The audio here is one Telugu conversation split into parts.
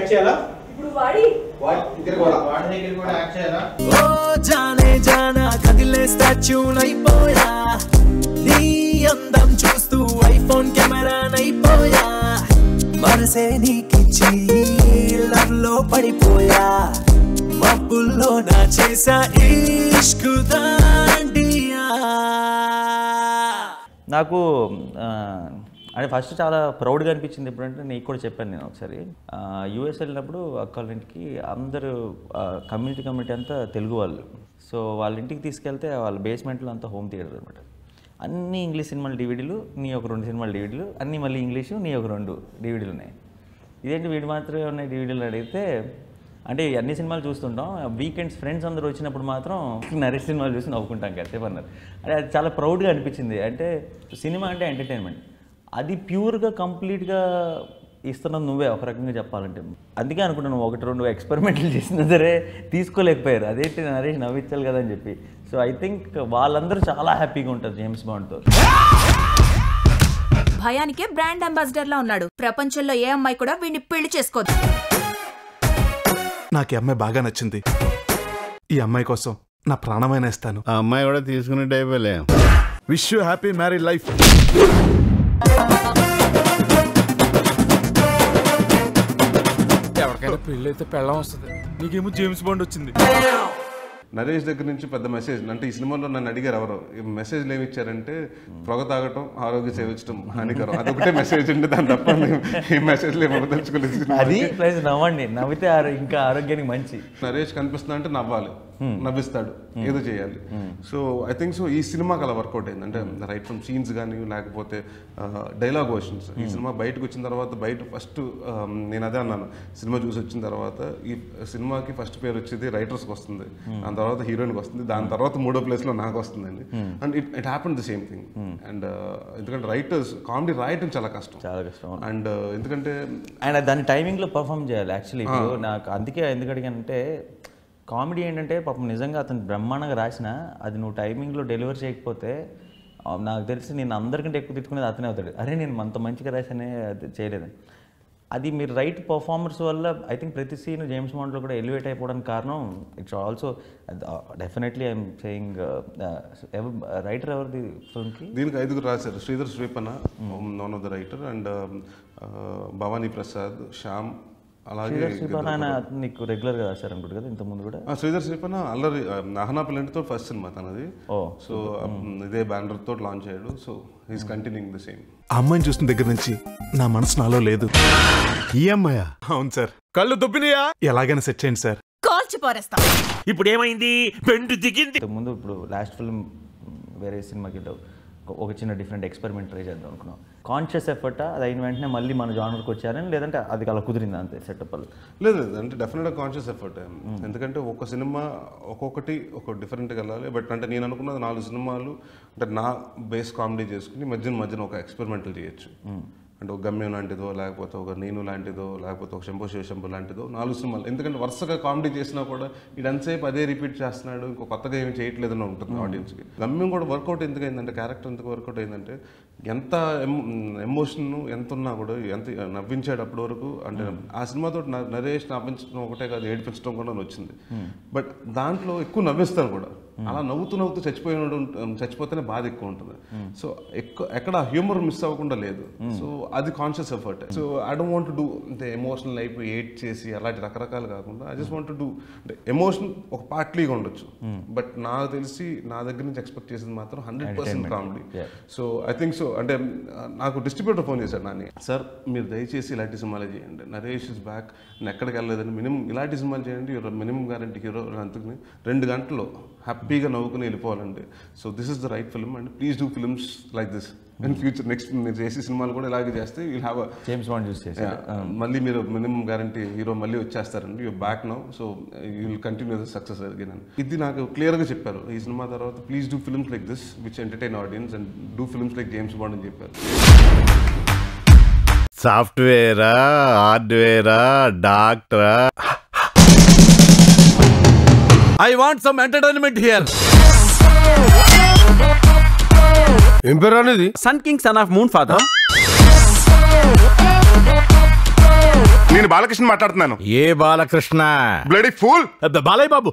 యాక్ట్ చేయాలా ఇప్పుడు వాడి ఇద్దరు కూడా వాడి దగ్గర కూడా యాక్ట్ చేయాలా ఓ జానే జానా కదిలే స్టాచ్యూనైపోయా నీ అందం చూస్తూ ఐఫోన్ కెమెరానైపోయా మనసే నీకిచ్చి లవ్ లో పడిపోయా మబ్బుల్లో నా చేసా ఇష్కు దాండియా నాకు ఆ, అంటే ఫస్ట్ చాలా ప్రౌడ్గా అనిపించింది ఎప్పుడంటే నీకు కూడా చెప్పాను నేను ఒకసారి యూఎస్ వెళ్ళినప్పుడు అక్క వాళ్ళ ఇంటికి అందరూ కమ్యూనిటీ కమ్యూనిటీ అంతా తెలుగు వాళ్ళు సో వాళ్ళ ఇంటికి తీసుకెళ్తే వాళ్ళ బేస్మెంట్లో అంతా హోమ్ థియేటర్ అనమాట అన్ని ఇంగ్లీష్ సినిమాలు డివిడీలు నీ ఒక రెండు సినిమాలు డివిడీలు అన్నీ మళ్ళీ ఇంగ్లీషు నీ ఒక రెండు డివిడీలు ఉన్నాయి ఇదేంటి వీడి మాత్రమే ఉన్నాయి డివిడీలు అడిగితే అంటే అన్ని సినిమాలు చూస్తుంటాం వీకెండ్స్ ఫ్రెండ్స్ అందరూ వచ్చినప్పుడు మాత్రం నరేష్ సినిమాలు చూసి నవ్వుకుంటాం కాసేపు అన్నారు అంటే అది చాలా ప్రౌడ్గా అనిపించింది అంటే సినిమా అంటే ఎంటర్టైన్మెంట్ అది ప్యూర్గా కంప్లీట్గా ఇస్తున్నది నువ్వే ఒక రకంగా చెప్పాలంటే అందుకే అనుకుంటున్నాను ఒకటి రెండు ఎక్స్పెరిమెంట్లు చేసినా సరే తీసుకోలేకపోయారు అదేంటి నరేష్ నవ్వించాలి కదా అని చెప్పి సో ఐ థింక్ వాళ్ళందరూ చాలా హ్యాపీగా ఉంటారు జేమ్స్ బాండ్తో భయానికే బ్రాండ్ అంబాసిడర్ లా ఉన్నాడు ప్రపంచంలో ఏ అమ్మాయి కూడా వీడిని పెళ్లి చేసుకోదు నాకు ఈ అమ్మాయి బాగా నచ్చింది ఈ అమ్మాయి కోసం నా ప్రాణమైన ఇస్తాను ఆ అమ్మాయి కూడా తీసుకునే టైపేలే wish you happy married life ఎవరికైనా పెళ్ళి అయితే పెళ్ళం వస్తుంది నీకేమో జేమ్స్ బాండ్ వచ్చింది నరేష్ దగ్గర నుంచి పెద్ద మెసేజ్ అంటే ఈ సినిమాలో నన్ను అడిగారు ఎవరు ఈ మెసేజ్లు ఏమి ఇచ్చారంటే పొగ తాగటం ఆరోగ్య సేవించడం హానికరం అదొకటే మెసేజ్ ఉంటే దాని తప్ప నేను ఈ మెసేజ్లు ఏమి ఇవ్వదలుచుకోలేదు అది ప్లస్ నవ్వండి నవ్వితే ఆరో- ఇంకా ఆరోగ్యానికి మంచి నరేష్ కనిపిస్తున్నా అంటే నవ్వాలి నవ్విస్తాడు ఏదో చేయాలి సో ఐ థింక్ సో ఈ సినిమాకి అలా వర్కౌట్ అయింది అంటే రైట్ ఫ్రమ్ సీన్స్ కానీ లేకపోతే డైలాగ్ వర్షన్స్ ఈ సినిమా బయటకు వచ్చిన తర్వాత బయట ఫస్ట్ నేను అదే అన్నాను సినిమా చూసి వచ్చిన తర్వాత ఈ సినిమాకి ఫస్ట్ పేరు వచ్చేది రైటర్స్కి వస్తుంది దాని తర్వాత హీరోయిన్కి వస్తుంది దాని తర్వాత మూడో ప్లేస్లో నాకు వస్తుందండి and it it happen the same thing and ఎందుకంటే రైటర్స్ కామెడీ రాయటం చాలా కష్టం చాలా కష్టం అండ్ ఎందుకంటే అండ్ దాని టైమింగ్లో పర్ఫామ్ చేయాలి యాక్చువల్లీ ఇప్పుడు నాకు అందుకే ఎందుకు అడిగానంటే కామెడీ ఏంటంటే పాపం నిజంగా అతను బ్రహ్మాండంగా రాసిన అది నువ్వు టైమింగ్లో డెలివర్ చేయకపోతే ఆ, నాకు తెలిసి నేను అందరికంటే ఎక్కువ తిట్టుకునేది అతనే అవుతాడు అరే నేను అంత మంచిగా రాసానే అది చేయలేదని అది మీరు రైట్ పర్ఫార్మర్స్ వల్ల ఐ థింక్ ప్రతి సీన్ జేమ్స్ బాండ్లో కూడా ఎలివేట్ అయిపోవడానికి కారణం it's also definitely I'm saying writer ఎవరిది ఫిల్మ్కి దీనికి ఐదుగురు రాశారు Sridhar Sripanna one of the writer and Bhavani Prasad Shyam అలాగే శ్రీపాన్ ఆయన నీకు రెగ్యులర్గా రాశారు అనుకుంటు కదా ఇంతకుముందు కూడా ఆ, శ్రీధర్ శ్రీపన్న అల్లరి అహనా పిల్లంటితో ఫస్ట్ సినిమా తనది ఓ, సో ఇదే బ్యానర్ తోటి లాంచ్ అయ్యాడు so is continuing the same ఆ అమ్మాయిని చూసిన దగ్గర నుంచి నా మనసు నాలో లేదు ఈ అమ్మాయా అవును సార్ కళ్ళు దుబ్బినయా ఎలాగైనా సెట్ చేయండి సార్ కాల్చి పారేస్తా ఇప్పుడు ఏమైంది పెండు దిగింది ఇంతకుముందు ఇప్పుడు లాస్ట్ ఫిల్మ్ వేరే సినిమాకి వెళ్ళావు. ఒక- ఒక చిన్న డిఫరెంట్ ఎక్స్పెరిమెంట్ ట్రై చేద్దాం అనుకున్నాం కాన్షియస్ ఎఫర్ట్ అది అయిన వెంటనే మళ్ళీ మన జానర్కి వచ్చారని లేదంటే అది అలా కుదిరింది అంతే సెటప్ లేదు లేదు అంటే డెఫినెట్గా కాన్షియస్ ఎఫర్ట్ ఎందుకంటే ఒక సినిమా ఒక్కొక్కటి ఒక డిఫరెంట్గా వెళ్ళాలి బట్ అంటే నేను అనుకున్నది నాలుగు సినిమాలు అంటే నా బేస్ కామెడీ చేసుకుని మధ్యన మధ్యన ఒక ఎక్స్పెరిమెంటల్ చేయొచ్చు అంటే ఒక గమ్యం లాంటిదో లేకపోతే ఒక నేను లాంటిదో లేకపోతే ఒక శంభో శివశంభు లాంటిదో నాలుగు సినిమాలు ఎందుకంటే వరుసగా కామెడీ చేసినా కూడా ఇదంతసేపు అదే రిపీట్ చేస్తున్నాడు ఇంకో కొత్తగా ఏమి చేయట్లేదని ఉంటుంది ఆడియన్స్కి గమ్యం కూడా వర్కౌట్ ఎందుకు అయిందంటే క్యారెక్టర్ ఎందుకు వర్కౌట్ అయిందంటే ఎంత ఎమోషన్ ఎంత ఉన్నా కూడా ఎంత నవ్వించాడు అప్పటి వరకు అంటే ఆ సినిమాతో న- నరేష్ నవ్వించడం ఒకటే కాదు ఏడిపించడం కూడా వచ్చింది బట్ దాంట్లో ఎక్కువ నవ్విస్తారు కూడా అలా నవ్వుతూ నవ్వుతూ చచ్చిపోయినాడు చచ్చిపోతేనే బాధ ఎక్కువ ఉంటుంది సో ఎక్కువ ఎక్కడ హ్యూమర్ మిస్ అవ్వకుండా లేదు సో అది conscious effort so I don't want do అంటే ఎమోషనల్ అయిపోయి ఎయిట్ చేసి అలాంటి రకరకాలు కాకుండా ఐ జస్ట్ వాంట్ డూ అంటే ఎమోషన్ ఒక పార్ట్లీగా ఉండొచ్చు బట్ నాకు తెలిసి నా దగ్గర నుంచి ఎక్స్పెక్ట్ చేసింది మాత్రం hundred percent comedy Yeah. So I think so అంటే ఆ, నాకు డిస్ట్రిబ్యూటర్ ఫోన్ చేశాడు నాని సార్ మీరు దయచేసి ఇలాంటి సినిమాలే చేయండి నరేష్ ఇస్ బ్యాక్ నేను ఎక్కడికి వెళ్ళలేదని మినిమం ఇలాంటి సినిమాలు చేయండి హీరో మినిమం గ్యారంటీ హీరో అందుకుని రెండు గంటల్లో హ్యాపీగా నవ్వుకుని వెళ్ళిపోవాలండి so this is the right film and please do films like this in future next మీరు చేసే సినిమాలు కూడా ఇలాగే చేస్తే you have James Bond choose చేసి మళ్ళీ మీరు మినిమం గ్యారంటీ హీరో మళ్ళీ వచ్చేస్తారండి you back now so you will continue the success again అని ఇది నాకు క్లియర్గా చెప్పారు ఈ సినిమా తర్వాత please do films like this which entertain audience and do films like James Bond అని చెప్పారు సాఫ్ట్వేరా హార్డ్వేరా డాక్టరా I want some entertainment here ఏం పేరు అనేది son king son of moon father నేను బాలకృష్ణ మాట్లాడుతున్నాను ఏ Balakrishna bloody fool Balayya Babu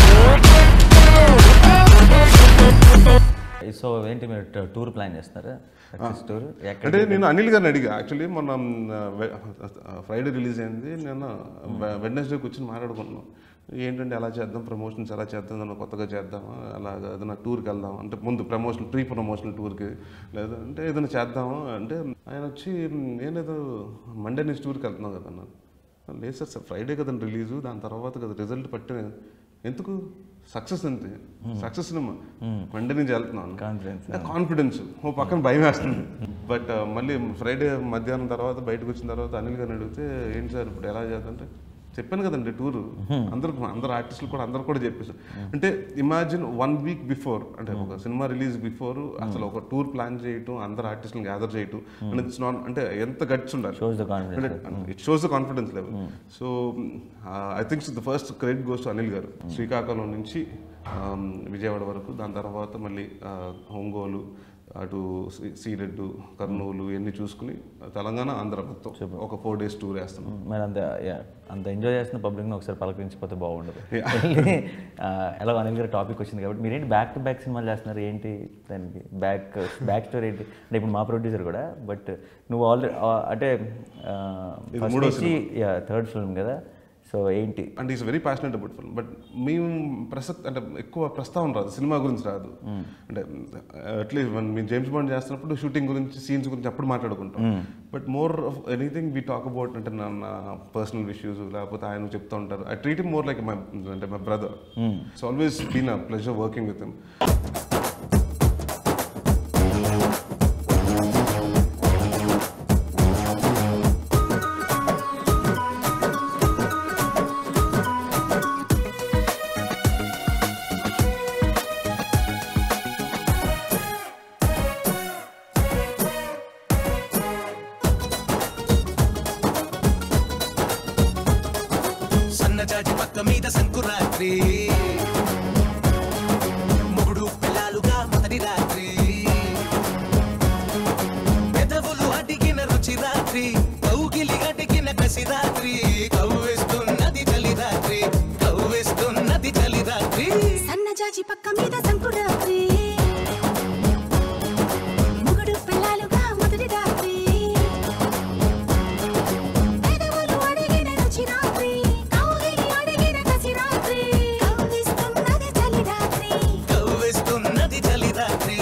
so ఏంటి మీరు ట- టూర్ ప్లాన్ చేస్తున్నారా సక్సెస్ టూర్ ఎక్కడ అంటే నేను అనిల్ గారిని అడిగా యాక్చువల్లీ మొన్న ఫ్రైడే రిలీజ్ అయింది నేను వెడ్నెస్డే కూర్చొని మాట్లాడుకున్నాను ఏంటంటే ఎలా చేద్దాం ప్రమోషన్స్ ఎలా చేద్దాం ఏదైనా కొత్తగా చేద్దామా అలాగా ఏదైనా టూర్కి వెళ్దాం అంటే ముందు ప్రమోషన్ ప్రీ ప్రమోషనల్ టూర్కి లేదా అంటే ఏదైనా చేద్దామా అంటే ఆయన వచ్చి ఏం లేదు మండే నుంచి టూర్కి వెళ్తున్నాం కదా అన్నాను లేదు సార్ సార్ ఫ్రైడే కదండి రిలీజు దాని తర్వాత కదా రిజల్ట్ పట్టిన ఎందుకు సక్సెస్ అంతే సక్సెస్ సినిమా మండే నుంచి వెళ్తున్నాను Confidence, అంటే కాన్ఫిడెన్స్ ఓ పక్కన భయం వేస్తుంది బట్ మళ్ళీ ఫ్రైడే మధ్యాహ్నం తర్వాత బయటకు వచ్చిన తర్వాత అనిల్ గారిని అడిగితే ఏంటి సార్ ఇప్పుడు ఎలా చేద్దంటే చెప్పాను కదండి టూర్ అందరు అందరు ఆర్టిస్టులు కూడా అందరు కూడా చెప్పేసారు అంటే ఇమాజిన్ వన్ వీక్ బిఫోర్ అంటే ఒక సినిమా రిలీజ్ బిఫోర్ అసలు ఒక టూర్ ప్లాన్ చేయటం అందరు ఆర్టిస్టులు గ్యాదర్ చేయటం అండ్ ఇట్స్ నాట్ అంటే ఎంత గట్స్ ఉండాలి Shows the confidence it shows the confidence level so I thinks the first credit goes to Anil garu Srikakulam నుంచి um, విజయవాడ వరకు దాని తర్వాత మళ్ళీ uh, ఒంగోలు అటు సి- సీరెడ్డు కర్నూలు ఇవన్నీ చూసుకుని తెలంగాణ ఆంధ్ర మొత్తం ఒక ఫోర్ డేస్ టూర్ వేస్తున్నాం మరి అంత yeah, అంత ఎంజాయ్ చేస్తున్న పబ్లిక్ని ఒకసారి పలకరించిపోతే బాగుండదు ఆ, ఎలా అనిల్ గారి టాపిక్ వచ్చింది కాబట్టి మీరేంటి బ్యాక్ టు బ్యాక్ సినిమాలు చేస్తున్నారు ఏంటి దానికి బ్యాక్ బ్యాక్ స్టోరీ ఏంటి అంటే ఇప్పుడు మా ప్రొడ్యూసర్ కూడా బట్ నువ్వు ఆల్రెడీ అంటే ఫస్ట్ మూడో నుంచి థర్డ్ ఫిల్మ్ కదా సో ఏంటి and is very passionate about film but మేము ప్రసక్తి అంటే ఎక్కువ ప్రస్తావన రాదు సినిమా గురించి రాదు అంటే అట్లీస్ట్ మనం మేము జేమ్స్ బాండ్ చేస్తున్నప్పుడు షూటింగ్ గురించి సీన్స్ గురించి అప్పుడు మాట్లాడుకుంటాం but more of anything we talk about అంటే నా పర్సనల్ ఇష్యూస్ లేకపోతే ఆయన చెప్తూ ఉంటారు I treat more like my అంటే my brother it's always been a pleasure working with him సన్నజాజి పక్క మీద సంకురాత్రి మొగుడు పిల్లలుగా మొదటి రాత్రి పెదవులు అడిగిన రుచి రాత్రి కౌగిలి అడిగిన కసి రాత్రి కవ్వేస్తున్నది చలి రాత్రి కవ్వేస్తున్నది చలి రాత్రి సన్నజాజి పక్క మీద సంకురాత్రి మొగుడు పిల్లలుగా మొదటి రాత్రి పెదవులు అడిగిన రుచి రాత్రి కౌగిలి అడిగిన కసి రాత్రి కవ్విస్తున్నది చలి రాత్రి కవ్వేస్తున్నది చలి రాత్రి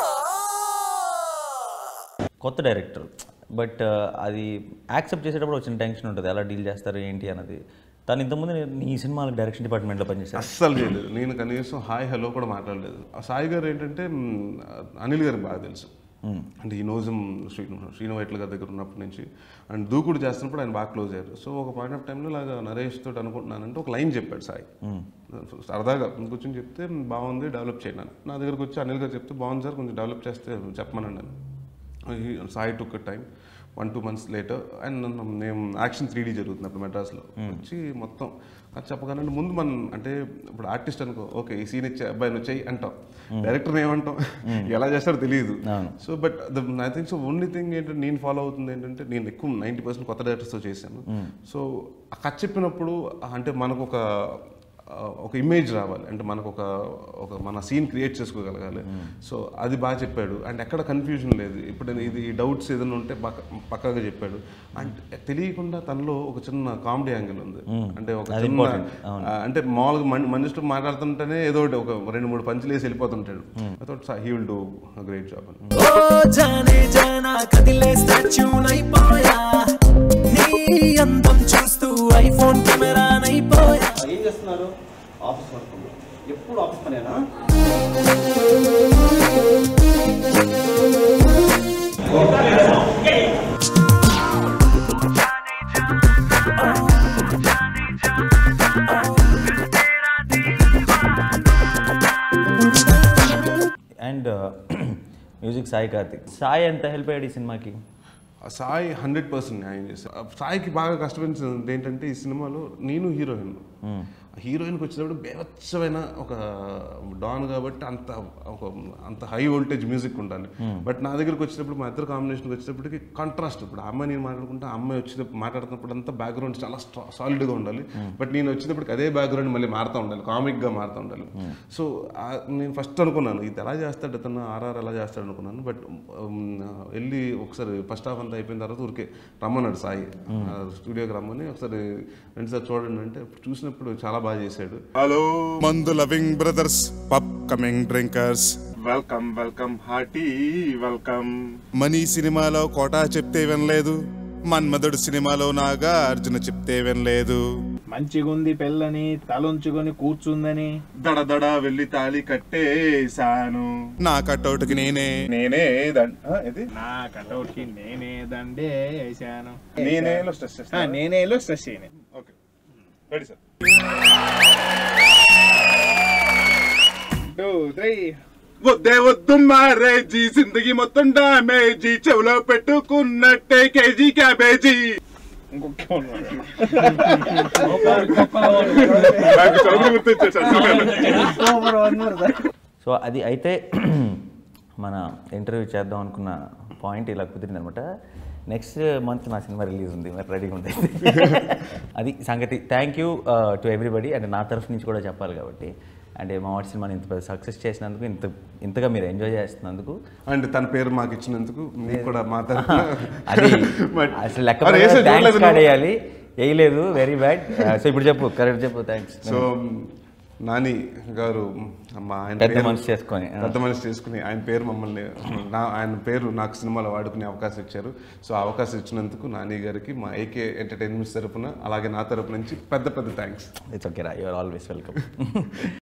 కొత్త డైరెక్టర్ బట్ అది యాక్సెప్ట్ చేసేటప్పుడు వచ్చిన టెన్షన్ ఉంటుంది ఎలా డీల్ చేస్తారు ఏంటి అన్నది తను ఇంతకుముందు నీ- నీ సినిమాలకు డైరెక్షన్ డిపార్ట్మెంట్లో పనిచేశారు అస్సలు చేయలేదు నేను కనీసం హాయ్ హలో కూడా మాట్లాడలేదు ఆ సాయి గారు ఏంటంటే మ్, అనిల్ గారికి బాగా తెలుసు అంటే ఈ నోజం శ్రీను శ్రీను వైట్ల గారి దగ్గర ఉన్నప్పటి నుంచి అండ్ దూకుడు చేస్తున్నప్పుడు ఆయన బాగా క్లోజ్ అయ్యారు సో ఒక పాయింట్ ఆఫ్ టైంలో ఇలాగా నరేష్ తోటి అనుకుంటున్నానంటే ఒక లైన్ చెప్పాడు సాయి సరదాగా కూర్చొని చెప్తే బాగుంది డెవలప్ చేయను అని. నా దగ్గరకు వచ్చి అనిల్ గారు చెప్తే బాగుంది సార్ కొంచెం డెవలప్ చేస్తే చెప్పమనండి అని Sai took time one two months later and మేము యాక్షన్ త్రీ జరుగుతుంది అప్పుడు మెడ్రాస్లో వచ్చి మొత్తం అది చెప్పగానే ముందు మనం అంటే ఇప్పుడు ఆర్టిస్ట్ అనుకో ఓకే ఈ సీన్ ఇచ్చే అబ్బాయిని వచ్చాయి అంటాం డైరెక్టర్ ఏమంటాం ఎలా చేస్తారో తెలియదు so but I think so only thing ఏంటంటే నేను ఫాలో అవుతుంది ఏంటంటే నేను ఎక్కువ నైంటీ పర్సెంట్ కొత్త డైరెక్టర్స్తో చేశాను సో ఆ కథ చెప్పినప్పుడు అంటే మనకు ఒక ఆ, ఒక ఇమేజ్ రావాలి అంటే మనకు ఒక ఒక మన సీన్ క్రియేట్ చేసుకోగలగాలి సో అది బాగా చెప్పాడు అండ్ ఎక్కడ కన్ఫ్యూజన్ లేదు ఇప్పుడు ఇది డౌట్స్ ఏదైనా ఉంటే పక్క పక్కగా చెప్పాడు అండ్ తెలియకుండా తనలో ఒక చిన్న కామెడీ యాంగిల్ ఉంది అంటే ఒక చిన్న ఆ, అంటే మామూలుగా మన మనిషితో మాట్లాడుతుంటేనే ఏదో ఒకటి ఒక రెండు మూడు పంచులు వేసి వెళ్ళిపోతుంటాడు he will do great job అని ఓ జానే జానా కదిలే స్టాచ్యూనైపోయా నీ అందం చూస్తూ ఐఫోన్ కెమెరానైపోయా ఏం చేస్తున్నారు ఆఫీస్ వర్క్ ఎప్పుడు ఆఫీస్ పనేనా అండ్ మ్యూజిక్ సాయి కార్తిక్ సాయి ఎంత హెల్ప్ అయ్యాడు ఈ సినిమాకి ఆ సాయి హండ్రెడ్ పర్సెంట్ న్యాయం చేశారు ఆ సాయికి బాగా కష్టపడింది ఏంటంటే ఈ సినిమాలో నేను హీరోయిన్ హీరోయిన్కి వచ్చినప్పుడు బేవచ్చమైన ఒక డాన్ కాబట్టి అంత ఒక అంత హై వోల్టేజ్ మ్యూజిక్ ఉండాలి బట్ నా దగ్గరికి వచ్చినప్పుడు మా ఇద్దరు కాంబినేషన్కి వచ్చేటప్పటికి కాంట్రాస్ట్ ఇప్పుడు ఆ అమ్మాయి నేను మాట్లాడుకుంటే ఆ అమ్మాయి వచ్చినప్పుడు మాట్లాడుతున్నప్పుడు అంతా బ్యాక్గ్రౌండ్ చాలా సాలిడ్గా ఉండాలి బట్ నేను వచ్చినప్పటికి అదే బ్యాక్గ్రౌండ్ మళ్ళీ మారుతూ ఉండాలి కామిక్గా మారుతూ ఉండాలి సో నేను ఫస్ట్ అనుకున్నాను ఇది ఎలా చేస్తాడు అతను ఆర్ఆర్ ఎలా చేస్తాడు అనుకున్నాను బట్ వెళ్ళి ఒకసారి ఫస్ట్ హాఫ్ అంతా అయిపోయిన తర్వాత ఊరికే రమ్మన్నాడు సాయి ఆ, స్టూడియోకి రమ్మని ఒకసారి రెండుసార్లు చూడండి అంటే చూసినప్పుడు చాలా బాగా చేశాడు హలో మందు loving brothers pub coming drinkers welcome welcome hearty welcome money సినిమాలో కోటా చెప్తే వినలేదు మన్మధుడు సినిమాలో నాగా అర్జున చెప్తే వినలేదు మంచిగుంది పెళ్ళని తలొంచుకొని కూర్చుందని దడ దడ వెళ్ళి తాళి కట్టేశాను నా కటౌట్కి నేనే నేనే దం- ఆ, ఇది నా కటౌట్ కి నేనే దండే వేసాను నేనేలో స్ట్రెస్ ఆ, చేస్తాను నేనేలో స్ట్రెస్ చేయను okay ready sir two three వద్దే వద్దు మారేజీ జిందగీ మొత్తం డామేజీ చెవులో పెట్టుకున్నట్టే కేజీ క్యాబేజీ ఇంకొక నాకు చదువు గుర్తొచ్చేసాడు సో అది అయితే మన ఇంటర్వ్యూ చేద్దాం అనుకున్న పాయింట్ ఇలా కుదిరింది అనమాట నెక్స్ట్ మంత్ నా సినిమా రిలీజ్ ఉంది మరి రెడీగా ఉంది అది సంగతి thank you to everybody and నా తరఫు నుంచి కూడా చెప్పాలి కాబట్టి అండ్ మా వాటి సినిమాని ఇంత పెద్ద సక్సెస్ చేసినందుకు ఇంత ఇంతగా మీరు ఎంజాయ్ చేస్తున్నందుకు అండ్ తన పేరు మాకు ఇచ్చినందుకు మీకు కూడా మా తరఫున అది But- అసలు లెక్క అరే, వేసే థ్యాంక్స్ చూడలేదు కార్డ్ నువ్వు. వేయాలి వేయలేదు వెరీ బ్యాడ్ సో ఇప్పుడు చెప్పు కరెక్ట్ చెప్పు థ్యాంక్స్ సో నాని గారు మా ఆయన పెద్ద పేరు- మనసు చేసుకొని, ఆ. పెద్ద మనసు చేసుకుని ఆయన పేరు మమ్మల్ని నా ఆయన పేరు నాకు సినిమాలో వాడుకునే అవకాశం ఇచ్చారు సో ఆ అవకాశం ఇచ్చినందుకు నాని గారికి మా ఏకే ఎంటర్టైన్మెంట్స్ తరపున అలాగే నా తరపు నుంచి పెద్ద పెద్ద థ్యాంక్స్ ఇట్స్ ఓకే రా యూఆర్ ఆల్వేస్ వెల్కమ్